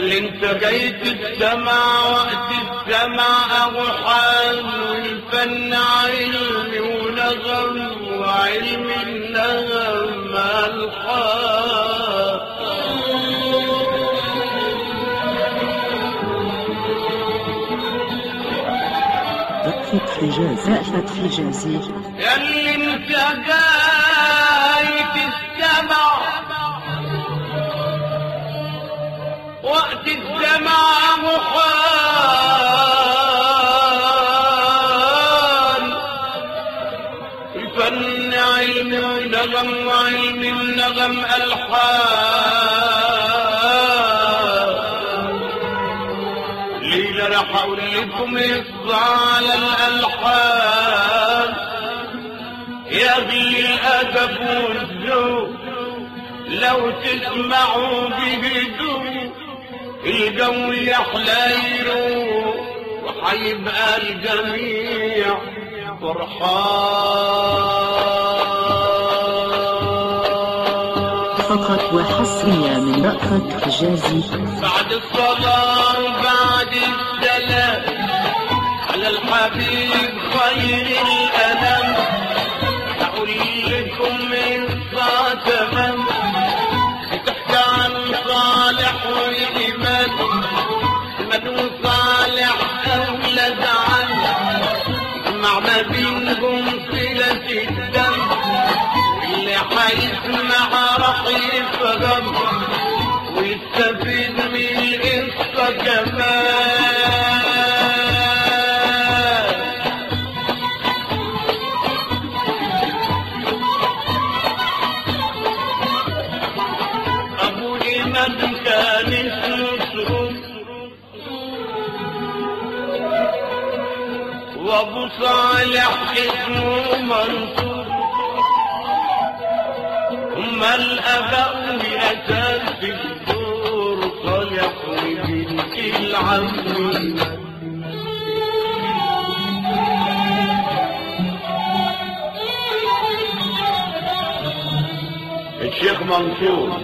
اللي انت جاي تستمع وقت السمع ابو حال والفن علم ونغم وعلم النغم الحال رأفت حجازي رأفت حجازي ياللي انت جاي تستمع وقت السمع محال الفن علم النغم وعلم النغم الحال ليلة راح اقول لكم يقطع على الالحان يغلي الادب والذوق لو تسمعوا بهدوء الجو يحلى يروق وحيبقى الجميع فرحان فقط وحصرية من رأفت حجازي بعد الصلاة وبعد السلام على الحبيب خير الأنام أقول لكم إنصا تمام بتحكي عن صالح وإيمان من وصالح أولاد عن مع ما بينهم صلة الدم اللي حيسمع راح يفهم ويستفيد من القصة كمان أبو إيمان كان اسمه سرور وأبو صالح اسمه منصور هما الآباء بأساس الدور صالح وبنت العم الشيخ منصور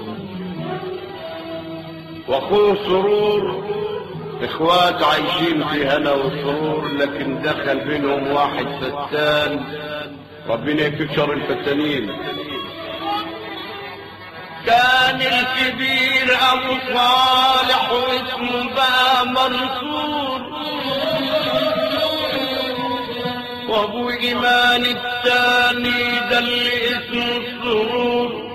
واخوه سرور اخوات عايشين في هنا وسرور لكن دخل بينهم واحد فتان ربنا يكفيك شر الفتانين كان الكبير ابو صالح واسمه بقى منصور وابو ايمان الثاني ده اللي اسمه السرور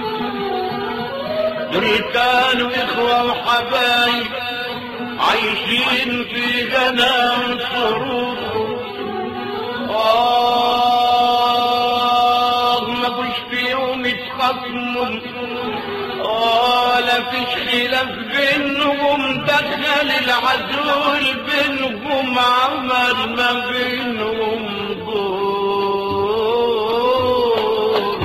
دول كانوا اخوة وحبايب عايشين في غنى وسرور آه ما كنش فيهم يتخصموا ولا فيش خلاف بينهم دخل العدو بينهم عمل ما بينهم دور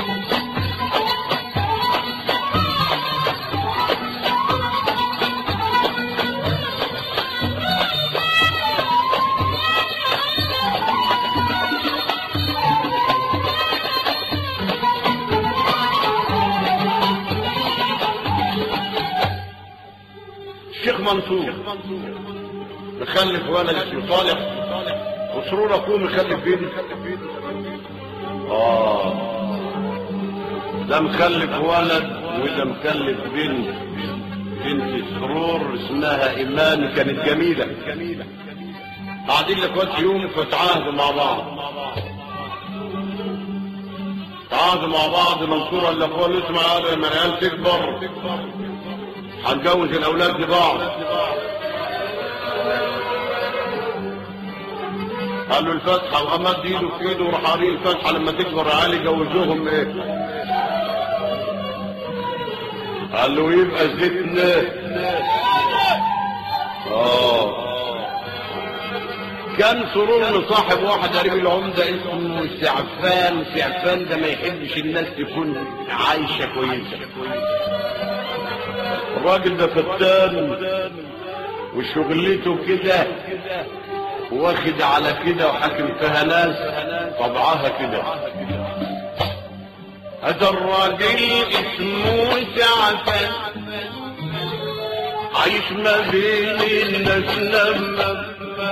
الشيخ منصور مخلف ولد اسمه صالح وسرور اخوه مخلف بنت اه ده مخلف ولد وده مخلف بنت بنت سرور اسمها ايمان كانت جميله قاعدين لك يوم فتعاهدوا مع بعض تعاهدوا مع بعض منصور قال لاخوه له اسمع هذا لما العيال تكبر هنجوز الاولاد لبعض قال له الفتحه وغمد ايده في ايده وراح قاري الفتحه لما تكبر العيال يجوزوهم ايه قال له يبقى زيتنا اه كان سرور مصاحب واحد قريب العمدة اسمه سعفان سعفان ده ما يحبش الناس تكون عايشة كويسة الراجل ده فتان وشغلته كده واخد على كده وحاكم فيها ناس طبعها كده هذا الراجل اسمه سعفان عايش ما بين الناس لما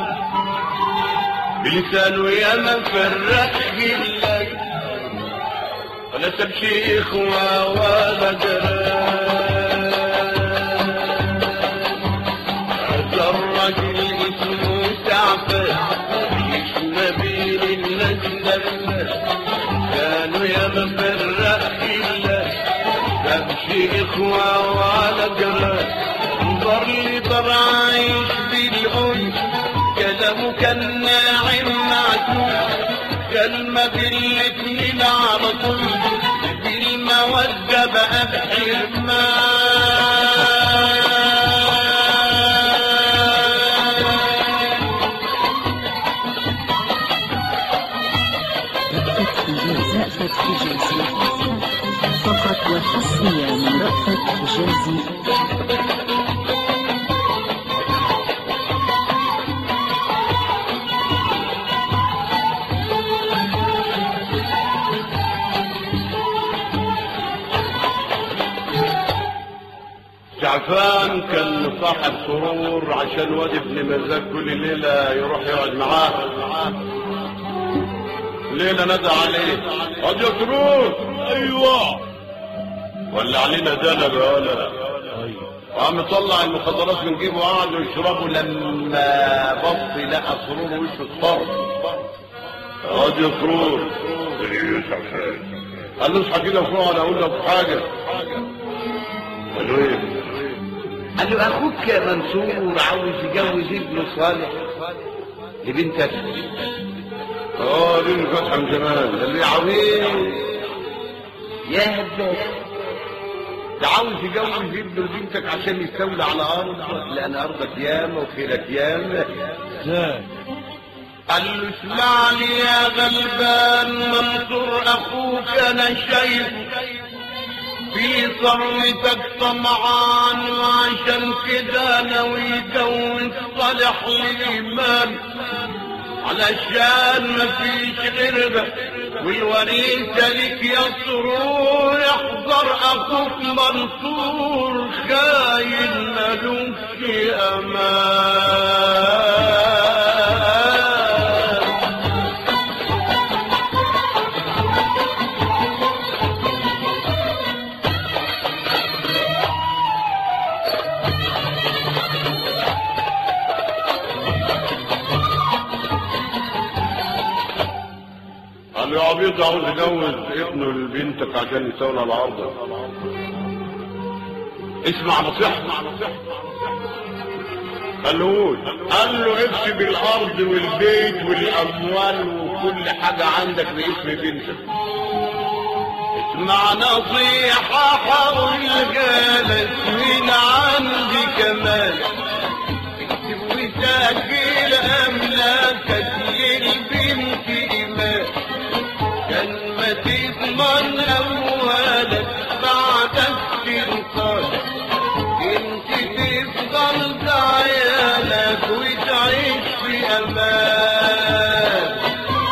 بلسانه يا ما فرق الليل ولا ساب شيخ ولا جران هذا الرجل اسمه سعفان عايش ما بين الناس لما كانوا يا ما فرق الليل ساب شيخ ولا جران انظر لي ضر عايش بالأنس كلامه كان ناعم معسول كلمة بالاتنين على طول بالمودة بقى بحرمان رأفت حجاز رأفت حجازي فقط وحصريا من رأفت حجازي جعفان كان صاحب سرور عشان واد ابن مزاج كل ليلة يروح يقعد معاه ليلة ندى عليه واد يا سرور ايوه ولا علينا دنب يا ولا وقام طلع المخدرات من جيبه وقعدوا يشربوا لما بص لقى سرور وشه اصفر واد يا سرور قال له اصحى كده فوق انا اقول لك حاجه قال له ايه قال له اخوك يا منصور عاوز يجوز ابنه صالح لبنتك اه دي فتحه من زمان قال لي يا عظيم يا هبات ده عاوز يجوز ابنه لبنتك عشان يستولى على ارضك لان ارضك ياما وخيرك ياما ازاي قال له اسمعني يا غلبان منصور اخوك انا شايفه في صرمتك طمعان وعشان كده ناوي يجوز صالح للايمان علشان مفيش غيرها والوريثة لك يا سرور احذر اخوك منصور خاين ملوش امان قال له يا عبيط عاوز يجوز ابنه لبنتك عشان يساوي على عرضك اسمع نصيحتي قال له قول قال له اكسب الارض والبيت والاموال وكل حاجه عندك باسم بنتك اسمع نصيحة حول جالك من عندي كمان اكتب وسجل املاكك للبنت ايمان كان ما تضمن اموالك بعدك تنقل انت تفضل بعيالك وتعيش في امان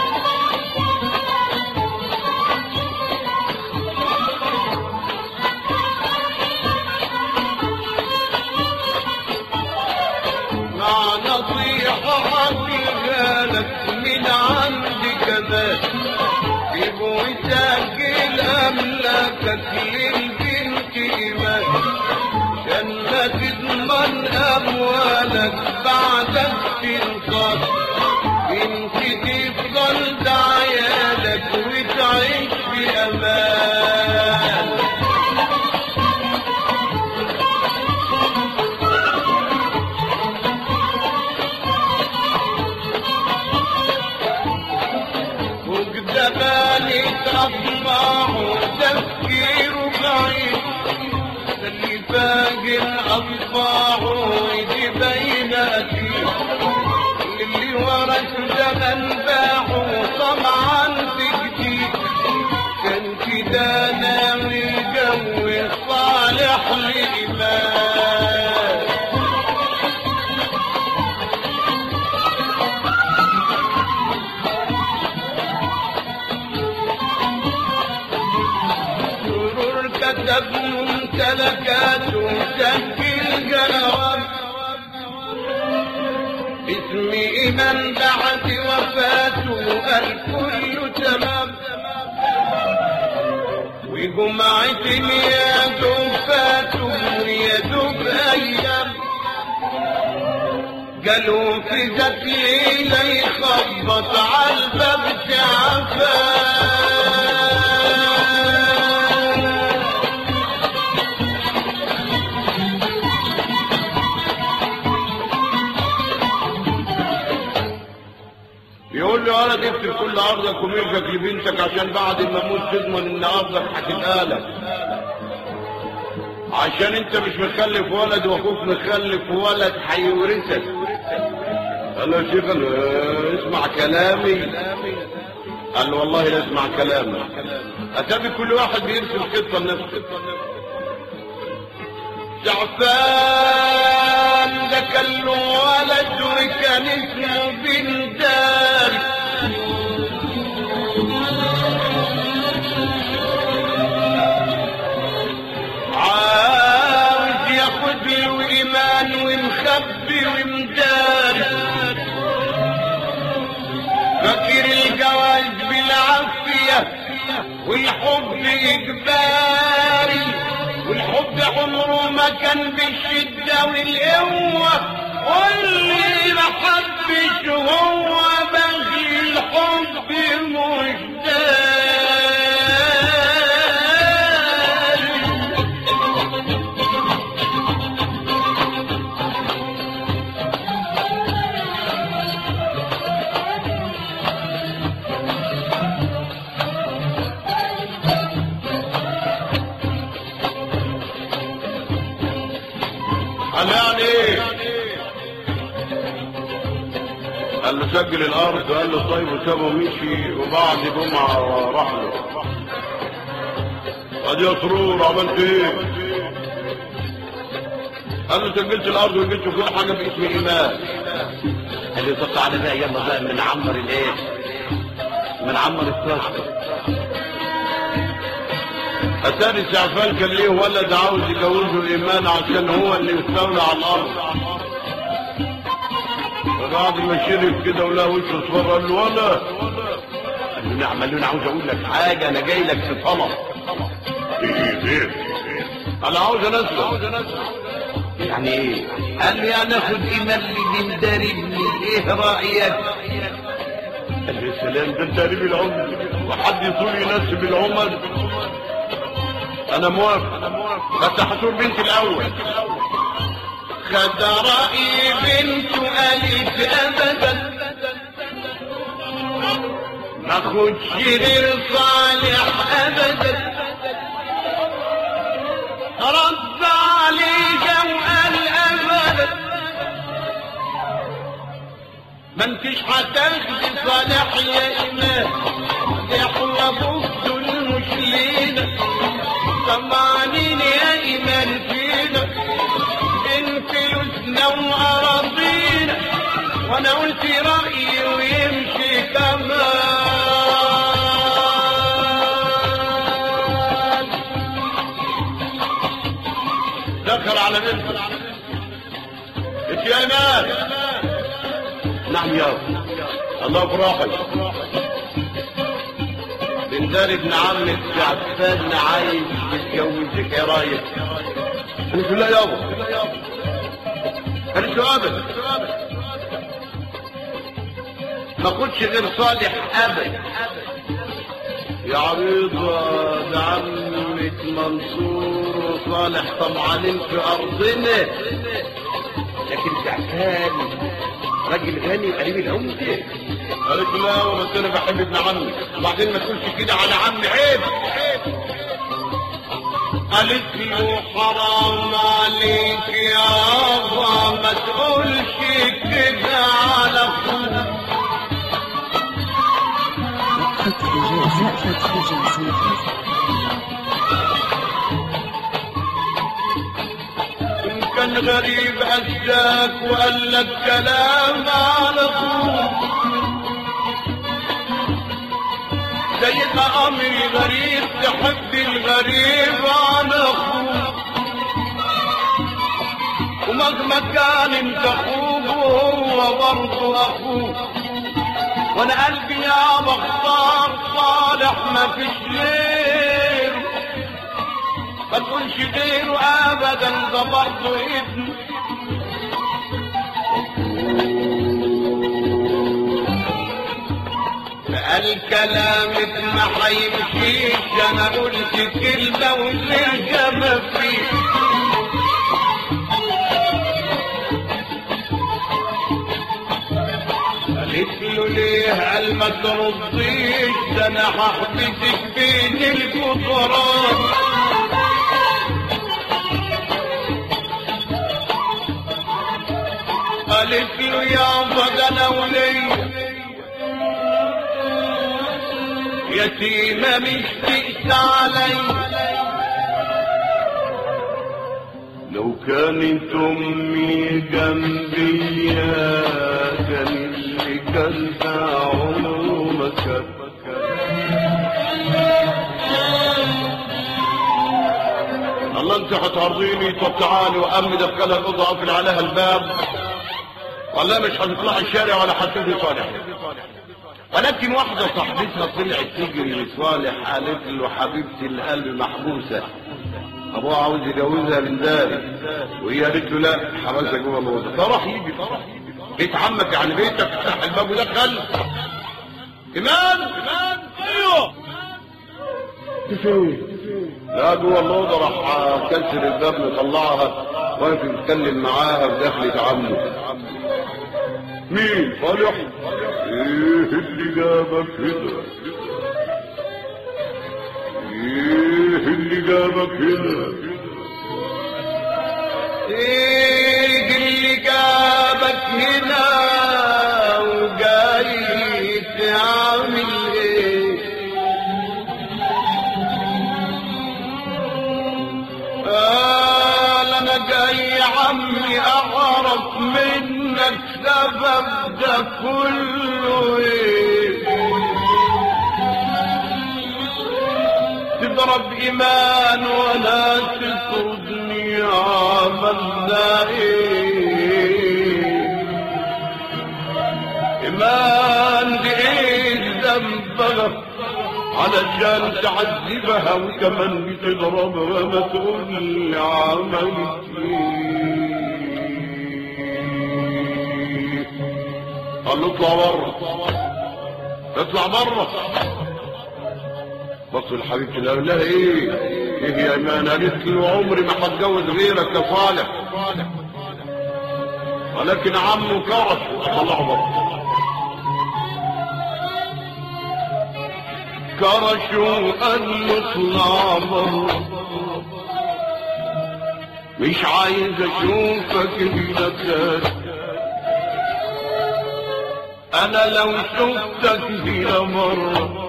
مع نصيحة حقيقة لك من عندي كمان جيب وسجل أملاكك للبنت إيمان عشان ما تضمن أموالك بعدك تنقص بنت تفضل دعيالك وتعيش في أمان وقداماني أطمع وتفكير بعيد اللي باقي الأطباع ويدي بين أكيد اللي ورا الزمن باعه طمعا في جديد كان كده ناوي جو صالح لإيمان سرور كتب ممتلكات وسجل جنوات إيمان بعد وفاته الكل تمام وجمعة يا دوب فاتوا يا دوب أيام قالوا في ذات ليلة يخبط على الباب تعفان يقول له انا تكتب كل ارضك وملكك لبنتك عشان بعد ما اموت تضمن ان ارضك هتبقى لك عشان انت مش مخلف ولد واخوك مخلف ولد هيورثك قال له يا شيخ قال له اسمع كلامي قال له والله لا اسمع كلامك اتابي كل واحد بيرسم خطه لنفسه جعفان ده كان له ولد وكان اسمه بندار عاوز ياخد له ايمان ومخبي ومدار فاكر الجواز بالعافيه والحب اجباري والحب عمره ما كان بالشده والقوه واللي ما حبش هو بغي الحب مش داري قال يعني ايه قال له سجل الارض قال له طيب وسابه مشي وبعد جمعه راح له قال يا سرور عملت ايه قال له سجلت الارض وجبت كل حاجه باسم ايمان قال له طب تعالى بقى يلا بقى من عمر الايه من عمر الطاقه اتاري سعفان كان ليه ولد عاوز يجوزه ايمان عشان هو اللي يستولى على الارض فبعد ما شرب كده ولقى وشه اصفر قال له ولا قال له نعم قال له انا عاوز اقول لك حاجه انا جاي لك في طلب ايه ايه انا عاوز انزل يعني ايه قال له يعني اخد ايمان لدين داري ابني ايه رايك قال له يا سلام ده انت قريب العمر وحد يطول يناسب العمر انا موافق بس هتقول بنتي الاول خد رأي بنته قالت ابدا ما خدش غير صالح ابدا رد عليك وقال ابدا ما انتش هتاخد صالح يا امام احنا بصوا مش لينا طمعانين يا ايمان فينا ان فلوسنا واراضينا وانا قلت رايي ويمشي كمان دخل على بنته قلت يا ايمان نعم يا الله فرحك بن دار ابن عم عفان عايز يتجوزك يا رايك قلت له لا يابا قالت له ابدا ما كنتش غير صالح ابدا يا عريضة ده عمة منصور وصالح طمعانين في ارضنا لكن زعفان راجل غني وقريب العمدة قالت لا بس انا بحب ابن عمي وبعدين ما تقولش كده على عمي عيب قالت له حرام عليك يابا ما تقولش كده على اخوك فتح جزاء فتح جزاء إن كان غريب أساك وقال لك كلام على طول زي ما أمري غريب تحب الغريب على أخوك ومهما كان انت أخوك وهو هو برضه اخوك وانا قلبي يا بختار صالح ما فيش غيره ما تقولش غيره ابدا ده برضه ابن قال كلامك ما هيمشيش انا قلت كلمه والرجه ما فيش قالت له ليه قال ما ترضيش ده انا هحبسك بين الجدران قالت له يابا ده انا وليا يتيمة مش تقسى علي لو كانت امي جنبي كان اللي كان عمره ما كان الله انت هتعرضيني طب تعالي وامي دخلها الاوضه اقفل عليها الباب والله مش هتطلعي الشارع ولا هتشوفي صالح ولكن واحدة صاحبتها طلعت تجري لصالح قالت له حبيبتي القلب محبوسة ابوها عاوز يجوزها من داري وهي قالت له لا حبسها جوه الاوضه فراح يجي بيت عمك يعني بيتك افتح الباب ودخل ايمان ايمان ايوه فين لا جوه الاوضه راح كسر الباب مطلعها واقف يتكلم معاها ودخلت عمه مين صالح ايه اللي جابك هنا ايه اللي جابك هنا ايه اللي جابك هنا وجاي تعمل ايه قال انا جاي عمي اعرف منك سبب ده كله ايه تضرب ايمان ولا تطردني عملنا ايه ايمان دي ايه ذنبها علشان تعذبها وكمان بتضربها ما تقول لي عملت ايه قال له اطلع بره اطلع بره بص الحبيب كده قال لها ايه ايه يا ايمان قالت له عمري ما هتجوز غيرك يا صالح ولكن عمه كرش طلعه بره كرشوا قال له اطلع بره مش عايز اشوفك الا كده انا لو شفتك هنا مرة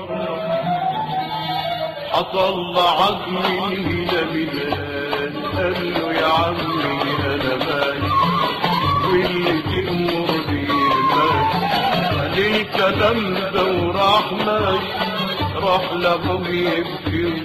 حصل عزمي هنا ميلاد قال له يا عمي انا مالي واللي تأمر بيه ماشي الكلام ده وراح ماشي راح لابوه يبكي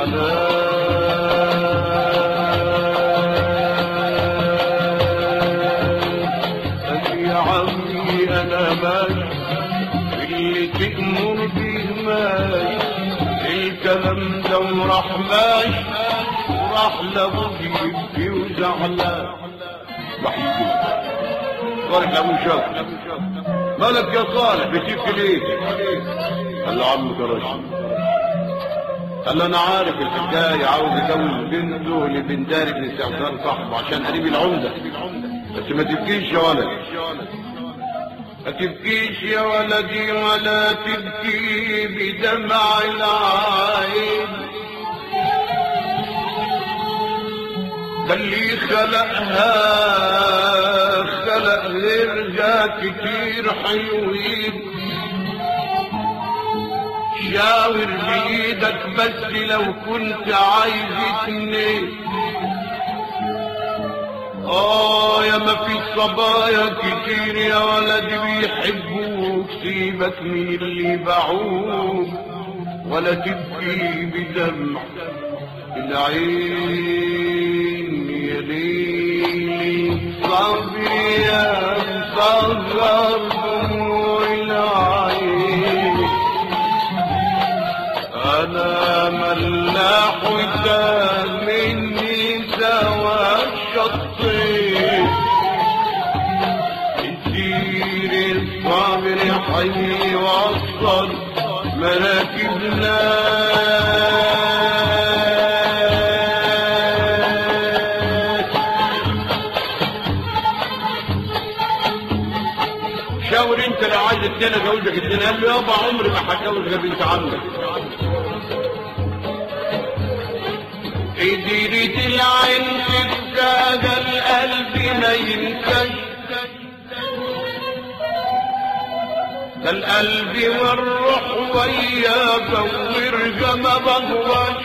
وزعلان قال يا عمي انا ماشي اللي تأمر بيه ماشي الكلام ده وراح ماشي وراح لابوه يبكي وزعلان راح يبكي صالح لابوه شاف مالك يا صالح بتبكي ليه؟ قال له عم كرش قال له انا عارف الحكايه عاوز يجوز بنته لبندار بن سعدان صاحبه عشان قريب العمده بس ما تبكيش يا ولد ما تبكيش يا ولدي ولا تبكي بدمع العين ده اللي خلقها خلق غيرها كتير حلوين شاور بايدك بس لو كنت عايز اتنين اه يا ما في صبايا كتير يا ولدي بيحبوك سيبك من اللي باعوك ولا تبكي بدمع العين يا ليل صبري يا مصغر وتاه مني سوا الشطين كتير الصابر حي وصل مراكبنا شاور انت لو عايز التاني اتجوزك التاني قال له يابا عمري ما هتجوز غير بنت عمك قدرت العين تبكى ده القلب ما ينساش ده القلب والروح وياك وارجع ما بهواش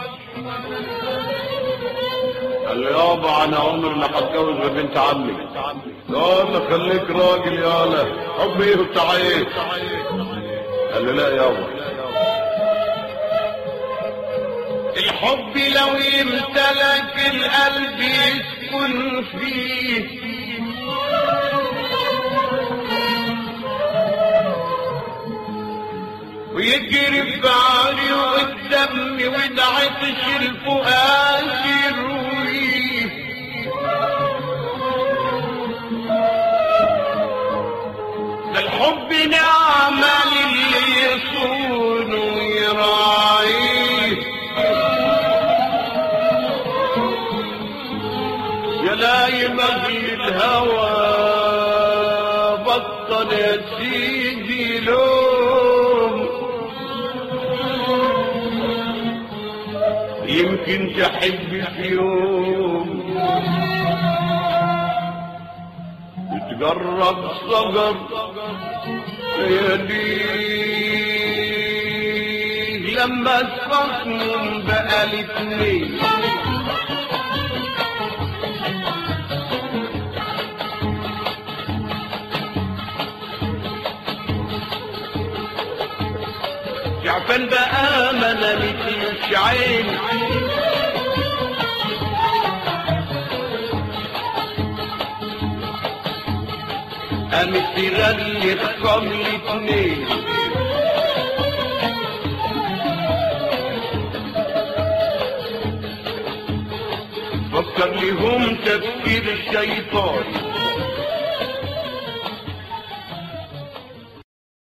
قال له يابا انا عمري ما هتجوز غير بنت عمي يلا خليك راجل يالا حب ايه وبتاع ايه قال له لا يابا الحب لو يمتلك القلب يسكن فيه ويجري في عري والدم ودعطش الفؤاد يرويه ده الحب نعمة للي يصون ويراعيه يا لايم في الهوى بطل يا سيدي لوم يمكن تحب في يوم تجرب صبر لياليه لما الصخن بقى الاتنين جعفن بقى ما نمتش عين قامت تغلي خصام الاتنين فكر لهم تفكير الشيطان